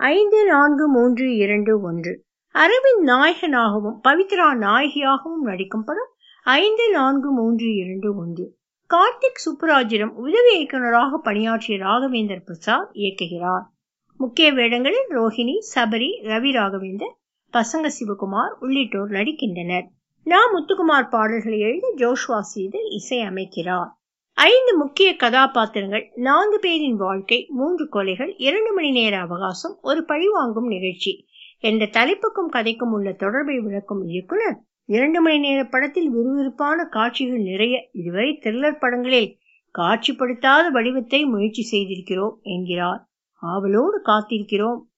ஐந்து நான்கு மூன்று இரண்டு ஒன்று அரவிந்த் நாயகனாகவும் பவித்ரா நாயகியாகவும் நடிக்கும் படம் ஐந்து நான்கு மூன்று இரண்டு ஒன்று கார்த்திக் சுப்புராஜிடம் உதவி இயக்குநராக பணியாற்றிய ராகவேந்தர் பிரசாத் இயக்குகிறார் முக்கிய வேடங்களில் ரோஹிணி சபரி ரவி ராகவேந்தர் பசங்க சிவகுமார் உள்ளிட்டோர் நடிக்கின்றனர் நா முத்துக்குமார் பாடல்களை எழுத ஜோஷ்வா சீதர் இசை அமைக்கிறார் ஐந்து முக்கிய கதாபாத்திரங்கள் நான்கு பேரின் வாழ்க்கை மூன்று கொலைகள் இரண்டு மணி நேர அவகாசம் ஒரு பழிவாங்கும் நிகழ்ச்சி என்ற தலைப்புக்கும் கதைக்கும் உள்ள தொடர்பை விளக்கும் இயக்குனர் இரண்டு மணி நேர படத்தில் விறுவிறுப்பான காட்சிகள் நிறைய இதுவரை த்ரில்லர் படங்களில் காட்சிப்படுத்தாத வடிவத்தை முயற்சி செய்திருக்கிறோம் என்கிறார் ஆவலோடு காத்திருக்கிறோம்